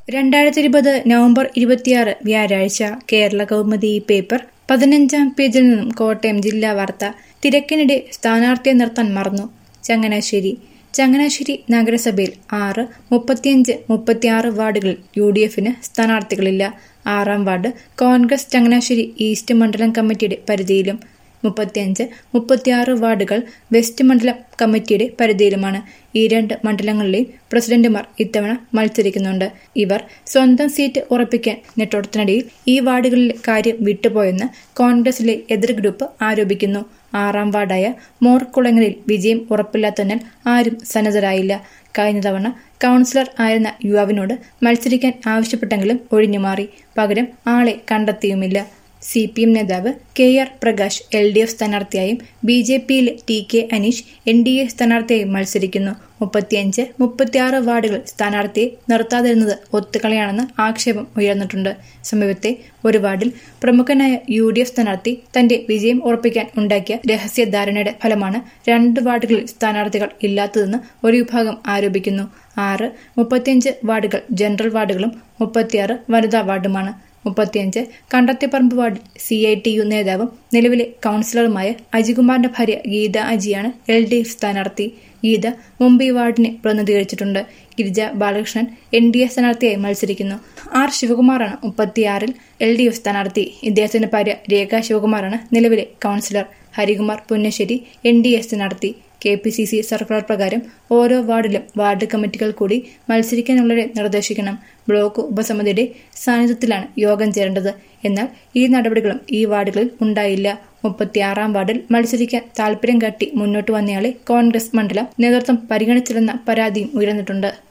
രണ്ടായിരത്തി ഇരുപത് നവംബർ ഇരുപത്തിയാറ് വ്യാഴാഴ്ച കേരള കൗമുദി പേപ്പർ പതിനഞ്ചാം പേജിൽ നിന്നും കോട്ടയം ജില്ലാ വാർത്ത തിരക്കിനിടെ സ്ഥാനാർത്ഥിയെ നിർത്താൻ മറന്നു ചങ്ങനാശ്ശേരി ചങ്ങനാശ്ശേരി നഗരസഭയിൽ ആറ് മുപ്പത്തിയഞ്ച് മുപ്പത്തിയാറ് വാർഡുകളിൽ യു ഡി എഫിന് സ്ഥാനാർത്ഥികളില്ല ആറാം വാർഡ് കോൺഗ്രസ് ചങ്ങനാശ്ശേരി ഈസ്റ്റ് മണ്ഡലം കമ്മിറ്റിയുടെ പരിധിയിലും മുപ്പത്തിയഞ്ച് മുപ്പത്തിയാറ് വാർഡുകൾ വെസ്റ്റ് മണ്ഡലം കമ്മിറ്റിയുടെ പരിധിയിലുമാണ് ഈ രണ്ട് മണ്ഡലങ്ങളിലെയും പ്രസിഡന്റുമാർ ഇത്തവണ മത്സരിക്കുന്നുണ്ട് ഇവർ സ്വന്തം സീറ്റ് ഉറപ്പിക്കാൻ നെട്ടോട്ടത്തിനിടയിൽ ഈ വാർഡുകളിലെ കാര്യം വിട്ടുപോയെന്ന് കോൺഗ്രസിലെ എതിർ ഗ്രൂപ്പ് ആരോപിക്കുന്നു ആറാം വാർഡായ മോർക്കുളങ്ങലിൽ വിജയം ഉറപ്പില്ലാത്തതിനാൽ ആരും സന്നദ്ധരായില്ല കഴിഞ്ഞ തവണ കൗൺസിലർ ആയിരുന്ന യുവാവിനോട് മത്സരിക്കാൻ ആവശ്യപ്പെട്ടെങ്കിലും ഒഴിഞ്ഞുമാറി പകരം ആളെ കണ്ടെത്തിയുമില്ല സി പി എം നേതാവ് K R Prakash L D F സ്ഥാനാർത്ഥിയായും ബി ജെ പിയിലെ T K Aneesh N D A സ്ഥാനാർത്ഥിയായും മത്സരിക്കുന്നു മുപ്പത്തിയഞ്ച് മുപ്പത്തിയാറ് വാർഡുകൾ സ്ഥാനാർത്ഥിയെ നിർത്താതിരുന്നത് ഒത്തുകളിയാണെന്ന് ആക്ഷേപം ഉയർന്നിട്ടുണ്ട് സമീപത്തെ ഒരു വാർഡിൽ പ്രമുഖനായ യു ഡി എഫ് സ്ഥാനാർത്ഥി തന്റെ വിജയം ഉറപ്പിക്കാൻ ഉണ്ടാക്കിയ രഹസ്യ ധാരണയുടെ ഫലമാണ് രണ്ട് വാർഡുകളിൽ സ്ഥാനാർത്ഥികൾ ഇല്ലാത്തതെന്ന് ഒരു വിഭാഗം ആരോപിക്കുന്നു ആറ് മുപ്പത്തിയഞ്ച് വാർഡുകൾ ജനറൽ വാർഡുകളും മുപ്പത്തിയാറ് വനിതാ വാർഡുമാണ് മുപ്പത്തിയഞ്ച് കണ്ടത്തിപ്പറമ്പ് വാർഡിൽ സി ഐ ടി യു നേതാവും നിലവിലെ കൌൺസിലറുമായ അജികുമാറിന്റെ ഭാര്യ ഗീത അജിയാണ് എൽ ഡി എഫ് സ്ഥാനാർത്ഥി ഗീത മുംബൈ വാർഡിനെ പ്രതിനിധീകരിച്ചിട്ടുണ്ട് Girija Balakrishnan N D A സ്ഥാനാർത്ഥിയായി മത്സരിക്കുന്നു ആർ ശിവകുമാറാണ് മുപ്പത്തിയാറിൽ എൽ ഡി എഫ് സ്ഥാനാർത്ഥി ഇദ്ദേഹത്തിന്റെ ഭാര്യ രേഖ ശിവകുമാറാണ് നിലവിലെ councillor Harikumar Punnassery N D A സ്ഥാനാർത്ഥി K P C C circular പ്രകാരം ഓരോ വാർഡിലും വാർഡ് കമ്മിറ്റികൾ കൂടി മത്സരിക്കാനുള്ളവരെ നിർദ്ദേശിക്കണം ബ്ലോക്ക് ഉപസമിതിയുടെ സാന്നിധ്യത്തിലാണ് യോഗം ചേരേണ്ടത് എന്നാൽ ഈ നടപടികളും ഈ വാർഡുകളിൽ ഉണ്ടായില്ല മുപ്പത്തിയാറാം വാർഡിൽ മത്സരിക്കാൻ താൽപര്യം കാട്ടി മുന്നോട്ട് വന്നയാളെ കോൺഗ്രസ് മണ്ഡലം നേതൃത്വം പരിഗണിച്ചില്ലെന്ന പരാതിയും ഉയർന്നിട്ടുണ്ട്